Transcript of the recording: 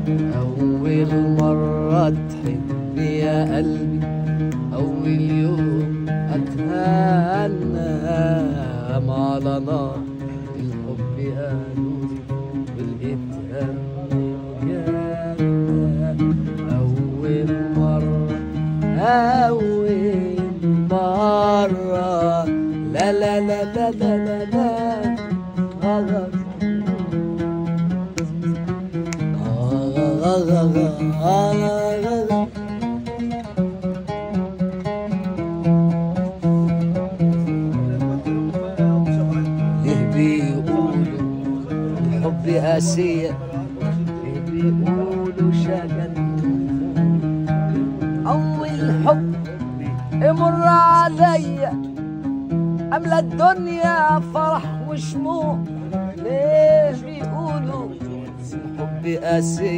أول مرة تحب يا قلبي أول يوم أتهنى على نار الحب قالوا والإتهام جنة أول مرة أول مرة لا لا لا لا لا لا لا غلط ليه بيقولوا الحب قاسية ليه بيقولوا شجن أول حب يمر عليا أملى الدنيا فرح وشموع ليه بيقولوا الحب قاسية